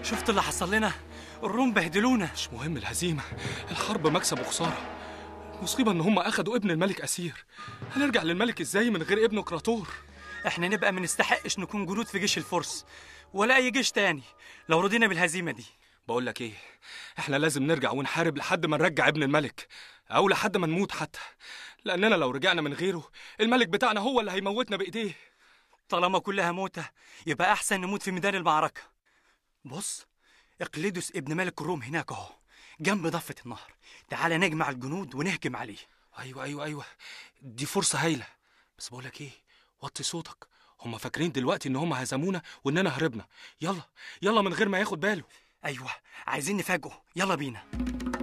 شفت اللي حصل لنا الروم بهدلونا مش مهم الهزيمة الحرب مكسب وخسارة المصيبة إن هم أخدوا ابن الملك أسير هنرجع للملك إزاي من غير ابنه كراتور احنا نبقى ما نستحقش نكون جنود في جيش الفرس ولا اي جيش تاني لو رضينا بالهزيمه دي بقول لك إيه إحنا لازم نرجع ونحارب لحد ما نرجع ابن الملك أو لحد ما نموت حتى لأننا لو رجعنا من غيره الملك بتاعنا هو اللي هيموتنا بإيديه طالما كلها موتة يبقى احسن نموت في ميدان المعركه بص اقليدوس ابن ملك الروم هناك اهو جنب ضفه النهر تعال نجمع الجنود ونهجم عليه أيوة أيوة أيوة دي فرصة هايلة بس بقول لك إيه وطي صوتك هم فاكرين دلوقتي إن هم هزمونا وإننا هربنا يلا يلا من غير ما ياخد باله ايوه عايزين نفاجئه يلا بينا